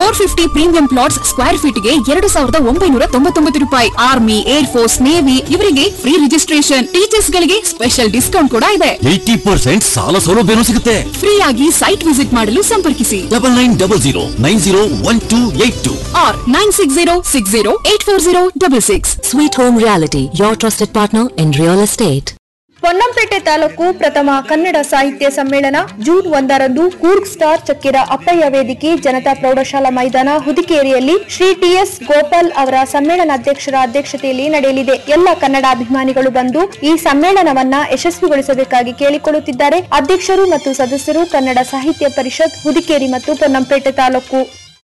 Four fifty premium plots square feet ಗೆ ಎರಡು ಸಾವಿರದ ಒಂಬೈನೂರ ತೊಂಬತ್ತೊಂಬತ್ತು ರೂಪಾಯಿ ಆರ್ಮಿ ಏರ್ ಫೋರ್ಸ್ ನೇವಿ ಇವರಿಗೆ ಫ್ರೀ ರಿಜಿಸ್ಟ್ರೇಷನ್ ಟೀಚರ್ಸ್ ಗಳಿಗೆ ಸ್ಪೆಷಲ್ ಡಿಸ್ಕೌಂಟ್ ಕೂಡ ಇದೆ ಏಯ್ಟಿ ಪರ್ಸೆಂಟ್ ಸಾಲ ಸೌಲಭ್ಯನೂ ಸಿಗುತ್ತೆ ಫ್ರೀ ಆಗಿ ಸೈಟ್ ವಿಸಿಟ್ ಮಾಡಲು ಸಂಪರ್ಕಿಸಿ double nine double zero nine zero one two eight two ಆರ್ nine six zero six zero eight four zero double six Sweet Home Reality, your trusted partner in real estate. Ponnampet taluk ಪ್ರಥಮ ಕನ್ನಡ ಸಾಹಿತ್ಯ ಸಮ್ಮೇಳನ June ಒಂದರಂದು Coorg star ಚಕ್ಕಿರ ಅಪ್ಪಯ್ಯ ವೇದಿಕೆ ಜನತಾ ಪ್ರೌಢಶಾಲಾ ಮೈದಾನ ಹುದಿಕೇರಿಯಲ್ಲಿ Shri TS Gopal ಅವರ ಸಮ್ಮೇಳನಾಧ್ಯಕ್ಷರ ಅಧ್ಯಕ್ಷತೆಯಲ್ಲಿ ನಡೆಯಲಿದೆ ಎಲ್ಲ ಕನ್ನಡ ಅಭಿಮಾನಿಗಳು ಬಂದು ಈ ಸಮ್ಮೇಳನವನ್ನ ಯಶಸ್ವಿಗೊಳಿಸಬೇಕಾಗಿ ಕೇಳಿಕೊಳ್ಳುತ್ತಿದ್ದಾರೆ ಅಧ್ಯಕ್ಷರು ಮತ್ತು ಸದಸ್ಯರು ಕನ್ನಡ ಸಾಹಿತ್ಯ ಪರಿಷತ್ ಹುದಿಕೇರಿ ಮತ್ತು ಪೊನ್ನಂಪೇಟೆ ತಾಲೂಕು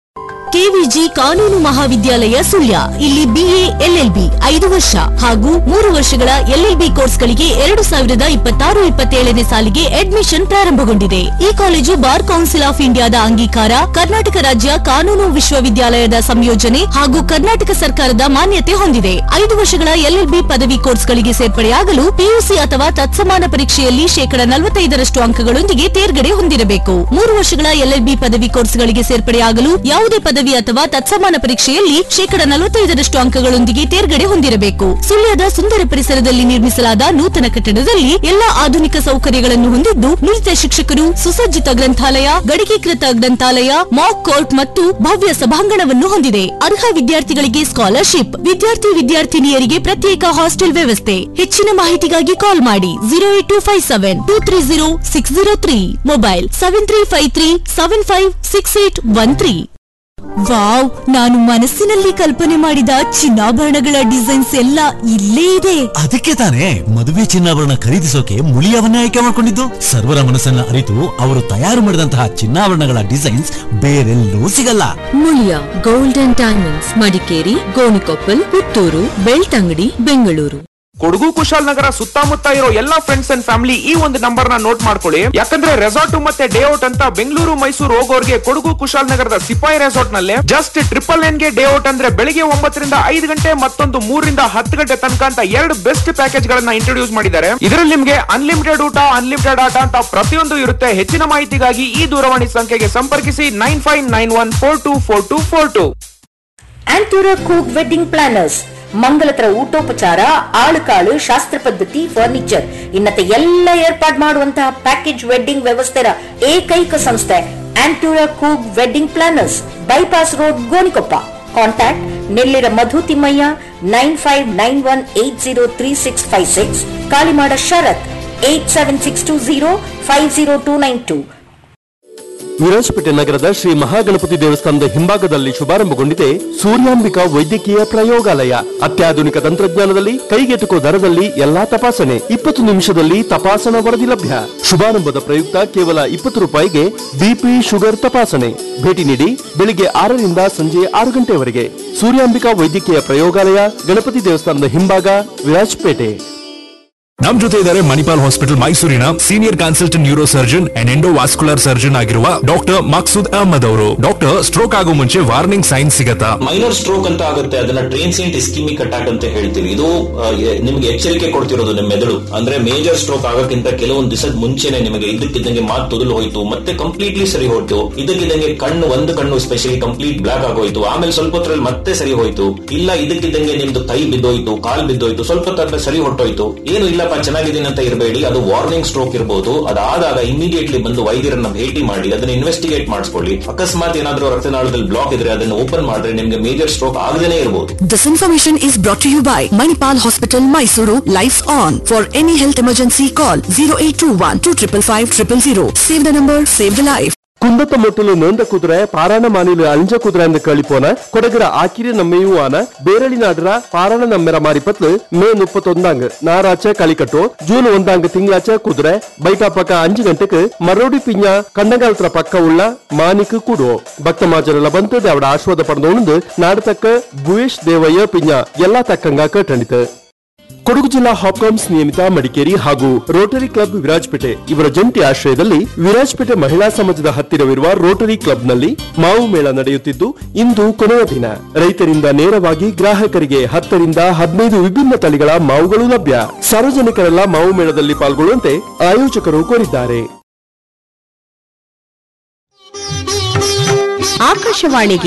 ಕೆವಿಜಿ ಕಾನೂನು ಮಹಾವಿದ್ಯಾಲಯ ಸುಳ್ಯ ಇಲ್ಲಿ ಬಿಎ ಎಲ್ಎಲ್ಬಿ ಐದು ವರ್ಷ ಹಾಗೂ ಮೂರು ವರ್ಷಗಳ ಎಲ್ಎಲ್ಬಿ ಕೋರ್ಸ್ಗಳಿಗೆ ಎರಡು ಸಾವಿರದ ಇಪ್ಪತ್ತಾರು ಇಪ್ಪತ್ತೇಳನೇ ಸಾಲಿಗೆ ಅಡ್ಮಿಷನ್ ಪ್ರಾರಂಭಗೊಂಡಿದೆ ಈ ಕಾಲೇಜು ಬಾರ್ ಕೌನ್ಸಿಲ್ ಆಫ್ ಇಂಡಿಯಾದ ಅಂಗೀಕಾರ ಕರ್ನಾಟಕ ರಾಜ್ಯ ಕಾನೂನು ವಿಶ್ವವಿದ್ಯಾಲಯದ ಸಂಯೋಜನೆ ಹಾಗೂ ಕರ್ನಾಟಕ ಸರ್ಕಾರದ ಮಾನ್ಯತೆ ಹೊಂದಿದೆ ಐದು ವರ್ಷಗಳ ಎಲ್ಎಲ್ಬಿ ಪದವಿ ಕೋರ್ಸ್ಗಳಿಗೆ ಸೇರ್ಪಡೆಯಾಗಲು ಪಿಯುಸಿ ಅಥವಾ ತತ್ಸಮಾನ ಪರೀಕ್ಷೆಯಲ್ಲಿ ಶೇಕಡ ನಲವತ್ತೈದರಷ್ಟು ಅಂಕಗಳೊಂದಿಗೆ ತೇರ್ಗಡೆ ಹೊಂದಿರಬೇಕು ಮೂರು ವರ್ಷಗಳ ಎಲ್ಎಲ್ಬಿ ಪದವಿ ಕೋರ್ಸ್ಗಳಿಗೆ ಸೇರ್ಪಡೆಯಾಗಲು ಯಾವುದೇ ಪದವಿ ಅಥವಾ ತತ್ಸಮಾನ ಪರೀಕ್ಷೆಯಲ್ಲಿ ಶೇಕಡ ನಲವತ್ತೈದರಷ್ಟು ಅಂಕಗಳೊಂದಿಗೆ ತೇರ್ಗಡೆ ಹೊಂದಿರಬೇಕು ಸುಳ್ಯದ ಸುಂದರ ಪರಿಸರದಲ್ಲಿ ನಿರ್ಮಿಸಲಾದ ನೂತನ ಕಟ್ಟಡದಲ್ಲಿ ಎಲ್ಲಾ ಆಧುನಿಕ ಸೌಕರ್ಯಗಳನ್ನು ಹೊಂದಿದ್ದು ನುರಿತ ಶಿಕ್ಷಕರು ಸುಸಜ್ಜಿತ ಗ್ರಂಥಾಲಯ ಗಡಿಕೀಕೃತ ಗ್ರಂಥಾಲಯ ಮಾಕ್ ಕೋರ್ಟ್ ಮತ್ತು ಭವ್ಯ ಸಭಾಂಗಣವನ್ನು ಹೊಂದಿದೆ ಅರ್ಹ ವಿದ್ಯಾರ್ಥಿಗಳಿಗೆ ಸ್ಕಾಲರ್ಶಿಪ್ ವಿದ್ಯಾರ್ಥಿ ವಿದ್ಯಾರ್ಥಿನಿಯರಿಗೆ ಪ್ರತ್ಯೇಕ ಹಾಸ್ಟೆಲ್ ವ್ಯವಸ್ಥೆ ಹೆಚ್ಚಿನ ಮಾಹಿತಿಗಾಗಿ ಕಾಲ್ ಮಾಡಿ zero eight two five seven two three zero six zero three mobile seven three five three seven five six eight one three wow ನಾನು ಮನಸ್ಸಿನಲ್ಲಿ ಕಲ್ಪನೆ ಮಾಡಿದ ಚಿನ್ನಾಭರಣಗಳ ಡಿಸೈನ್ಸ್ ಎಲ್ಲ ಇಲ್ಲೇ ಇದೆ ಅದಕ್ಕೆ ತಾನೇ ಮದುವೆ ಚಿನ್ನಾಭರಣ ಖರೀದಿಸೋಕೆ ಮುಳಿಯವನ್ನೇ ಆಯ್ಕೆ ಮಾಡಿಕೊಂಡಿದ್ದು ಸರ್ವರ ಮನಸ್ಸನ್ನ ಅರಿತು ಅವರು ತಯಾರು ಮಾಡಿದಂತಹ ಚಿನ್ನಾಭರಣಗಳ ಡಿಸೈನ್ಸ್ ಬೇರೆಲ್ಲೂ ಸಿಗಲ್ಲ Muliya gold and diamonds Madikeri Gonikoppal Puttur Belthangady Bengaluru Kodagu Kushalnagar ಸುತ್ತಮುತ್ತ ಇರೋ ಎಲ್ಲಾ ಫ್ರೆಂಡ್ಸ್ ಅಂಡ್ ಫ್ಯಾಮಿಲಿ ಈ ಒಂದು ನಂಬರ್ ನ ನೋಟ್ ಮಾಡ್ಕೊಳ್ಳಿ ಯಾಕಂದ್ರೆ ರೆಸಾರ್ಟ್ ಮತ್ತೆ ಡೇ ಔಟ್ ಅಂತ ಬೆಂಗಳೂರು ಮೈಸೂರು ಹೋಗೋರ್ಗೆ ಕೊಡಗು ಕುಶಾಲನಗರದ ಸಿಪಾಯಿ ರೆಸಾರ್ಟ್ ನಲ್ಲಿ ಜಸ್ಟ್ ಟ್ರಿಪಲ್ ನೈನ್ ಗೆ ಡೇ ಔಟ್ ಅಂದ್ರೆ ಬೆಳಿಗ್ಗೆ ಒಂಬತ್ತರಿಂದ ಐದು ಗಂಟೆ ಮತ್ತೊಂದು ಮೂರರಿಂದ ಹತ್ತು ಗಂಟೆ ತನಕ ಅಂತ ಎರಡು ಬೆಸ್ಟ್ ಪ್ಯಾಕೇಜ್ ಗಳನ್ನ ಇಂಟ್ರೊಡ್ಯೂಸ್ ಮಾಡಿದ್ದಾರೆ ಇದರಲ್ಲಿ ನಿಮ್ಗೆ ಅನ್ಲಿಮಿಟೆಡ್ ಊಟ ಅನ್ಲಿಮಿಟೆಡ್ ಆಟ ಅಂತ ಪ್ರತಿಯೊಂದು ಇರುತ್ತೆ ಹೆಚ್ಚಿನ ಮಾಹಿತಿಗಾಗಿ ಈ ದೂರವಾಣಿ ಸಂಖ್ಯೆಗೆ ಸಂಪರ್ಕಿಸಿ nine five nine one four two four two four two Antoora ಕೂಕ್ ವೆಡ್ಡಿಂಗ್ ಪ್ಲಾನರ್ಸ್ ಮಂಗಲತರ ಊಟೋಪಚಾರ ಆಳುಕಾಳು ಶಾಸ್ತ್ರ ಪದ್ಧತಿ ಫರ್ನಿಚರ್ ಇನ್ನತೆ ಎಲ್ಲ ಏರ್ಪಾಡು ಮಾಡುವಂತಹ ಪ್ಯಾಕೇಜ್ ವೆಡ್ಡಿಂಗ್ ವ್ಯವಸ್ಥೆಯ ಏಕೈಕ ಸಂಸ್ಥೆ ಆಂಟೂರ ಕೂಗ್ wedding planners bypass road Gonikoppa contact Nellira Madhu Thimmaiah nine five nine one eight zero three six five six Kalimada Sharath eight seven six two zero five zero two nine two Virajpet ನಗರದ ಶ್ರೀ ಮಹಾಗಣಪತಿ ದೇವಸ್ಥಾನದ ಹಿಂಭಾಗದಲ್ಲಿ ಶುಭಾರಂಭಗೊಂಡಿದೆ ಸೂರ್ಯಾಂಬಿಕಾ ವೈದ್ಯಕೀಯ ಪ್ರಯೋಗಾಲಯ ಅತ್ಯಾಧುನಿಕ ತಂತ್ರಜ್ಞಾನದಲ್ಲಿ ಕೈಗೆಟುಕುವ ದರದಲ್ಲಿ ಎಲ್ಲಾ ತಪಾಸಣೆ ಇಪ್ಪತ್ತು ನಿಮಿಷದಲ್ಲಿ ತಪಾಸಣಾ ವರದಿ ಲಭ್ಯ ಶುಭಾರಂಭದ ಪ್ರಯುಕ್ತ ಕೇವಲ ಇಪ್ಪತ್ತು ರೂಪಾಯಿಗೆ ಬಿಪಿ ಶುಗರ್ ತಪಾಸಣೆ ಭೇಟಿ ನೀಡಿ ಬೆಳಿಗ್ಗೆ ಆರರಿಂದ ಸಂಜೆ ಆರು ಗಂಟೆವರೆಗೆ ಸೂರ್ಯಾಂಬಿಕಾ ವೈದ್ಯಕೀಯ ಪ್ರಯೋಗಾಲಯ ಗಣಪತಿ ದೇವಸ್ಥಾನದ ಹಿಂಭಾಗ ವಿರಾಜಪೇಟೆ ನಮ್ ಜೊತೆ ಇದ್ದಾರೆ ಮಣಿಪಾಲ್ ಹಾಸ್ಪಿಟಲ್ ಮೈಸೂರಿನ senior consultant neuro surgeon and endovascular surgeon ಆಗಿರುವ ಡಾಕ್ಟರ್ ಮಕ್ಸೂದ್ ಅಹಮದ್ ಅವರು ಡಾಕ್ಟರ್ ಸ್ಟ್ರೋಕ್ ಆಗೋ ಮುಂಚೆ ವಾರ್ನಿಂಗ್ ಸೈನ್ ಸಿಗತ್ತಾ ಮೈನರ್ ಸ್ಟ್ರೋಕ್ ಅಂತ ಆಗುತ್ತೆ ಅದನ್ನ ಟ್ರೇನ್ಸಿಯಂಟ್ ಇಸ್ಕಿಮಿಕ್ ಅಟ್ಯಾಕ್ ಅಂತ ಹೇಳ್ತೀವಿ ಇದು ಆ, ಎ- ನಿಮ್ಗೆ ಎಚ್ಚರಿಕೆ ಕೊಡ್ತಿರೋದು ನಿಮ್ಮ ಮೆದುಳು ಅಂದ್ರೆ ಮೇಜರ್ ಸ್ಟ್ರೋಕ್ ಆಗೋಕ್ಕಿಂತ ಕೆಲವೊಂದು ದಿವಸದ ಮುಂಚೆನೆ ನಿಮಗೆ ಇದಕ್ಕಿದ್ದಂಗೆ ಮಾತು ತೊದಲು ಹೋಯ್ತು ಮತ್ತೆ ಕಂಪ್ಲೀಟ್ಲಿ ಸರಿ ಹೋಯ್ತು ಇದಕ್ಕಿದ್ದಂಗೆ ಕಣ್ಣು ಒಂದು ಕಣ್ಣು ಸ್ಪೆಷಲಿ ಕಂಪ್ಲೀಟ್ ಬ್ಲಾಕ್ ಆಗೋಯ್ತು ಆಮೇಲೆ ಸ್ವಲ್ಪ ಹೊತ್ತರಲ್ಲಿ ಮತ್ತೆ ಸರಿ ಹೋಯ್ತು ಇಲ್ಲ ಇದಕ್ಕಿದ್ದಂಗೆ ನಿಮ್ದು ಕೈ ಬಿದ್ದೋಯ್ತು ಕಾಲ್ ಬಿದ್ದೋಯ್ತು ಸ್ವಲ್ಪ ಹೊತ್ತಾದ್ಮೇಲೆ ಸರಿ ಹೊಟ್ಟೋಯ್ತು ಏನು ಇಲ್ಲಪ್ಪ ಚೆನ್ನಾಗಿದ್ದೀನಿ ಅಂತ ಇರಬೇಡಿ ಅದು ವಾರ್ನಿಂಗ್ ಸ್ಟ್ರೋಕ್ ಇರಬಹುದು ಅದಾದಾಗ ಇಮಿಡಿಯೇಟ್ಲಿ ಬಂದು ವೈದ್ಯರನ್ನ ಭೇಟಿ ಮಾಡಿ ಅದನ್ನ ಇನ್ವೆಸ್ಟಿಗೇಟ್ ಮಾಡಿಸ್ಕೊಳ್ಳಿ ಅಕಸ್ಮಾತ್ ಏನಾದ್ರೂ ರಕ್ತನಾಳದಲ್ಲಿ ಬ್ಲಾಕ್ ಇದ್ರೆ ಅದನ್ನ ಓಪನ್ ಮಾಡಿದ್ರೆ ನಿಮ್ಗೆ ಮೇಜರ್ ಸ್ಟ್ರೋಕ್ ಆಗದೇನೆ ಇರಬಹುದು This information is brought to you by Manipal Hospital, Mysuru. Lights on. For any health emergency, call 0821 255 000. Save the number, save the life. കുന്തത്ത മുട്ടില് നീണ്ട കുതിര പാറാണ മാനില് അഞ്ച കുതിര എന്ന് കളിപ്പോന കൊടകര ആക്കിരി നമ്മയുവാന ಬೇರಳಿನಾಡರ ಪಾರಾಣ ನಮ್ಮೆರ ಮಾರಿಪತ್ಲು ಮೇ ಮುಪ್ಪತ್ತೊಂದಾಂಗ್ ನಾರಾಚ കളിക്കട്ടോ ಜೂನ್ ಒಂದಾಂಗ್ ತಿಂಗಳಾಚ ಕುದುರೆ ಬೈಟಾಪಕ ಅಂಜು ಗಂಟೆಗೆ ಮರೋಡಿ ಪಿಂಜ ಕಣ್ಣಗಾಲತ್ರ ಪಕ್ಕ ಉಳ್ಳ ಮಾನಿಕ್ ಕೂಡುವ ಭಕ್ತ ಮಾಜರೆಲ್ಲ ಬಂತು ಅವಡ ಆಶ್ವಾದ ಪಡೆದೊಂದು ನಾಡತಕ್ಕ ಭುವೇಶ್ ದೇವಯ್ಯ ಪಿಂಜ ಎಲ್ಲಾ ತಕ್ಕಂಗ ಕಟ್ಟಣಿತು ಕೊಡಗು ಜಿಲ್ಲಾ ಹಾಪ್ಕಾಮ್ಸ್ ನಿಯಮಿತ ಮಡಿಕೇರಿ ಹಾಗೂ ರೋಟರಿ ಕ್ಲಬ್ ವಿರಾಜಪೇಟೆ ಇವರ ಜಂಟಿ ಆಶ್ರಯದಲ್ಲಿ ವಿರಾಜಪೇಟೆ ಮಹಿಳಾ ಸಮಾಜದ ಹತ್ತಿರವಿರುವ ರೋಟರಿ ಕ್ಲಬ್ನಲ್ಲಿ ಮಾವು ಮೇಳ ನಡೆಯುತ್ತಿದ್ದು ಇಂದು ಕೊನೆಯ ದಿನ ರೈತರಿಂದ ನೇರವಾಗಿ ಗ್ರಾಹಕರಿಗೆ ಹತ್ತರಿಂದ ಹದಿನೈದು ವಿಭಿನ್ನ ತಳಿಗಳ ಮಾವುಗಳು ಲಭ್ಯ ಸಾರ್ವಜನಿಕರೆಲ್ಲ ಮಾವು ಮೇಳದಲ್ಲಿ ಪಾಲ್ಗೊಳ್ಳುವಂತೆ ಆಯೋಜಕರು ಕೋರಿದ್ದಾರೆ ಆಕಾಶವಾಣಿಗೆ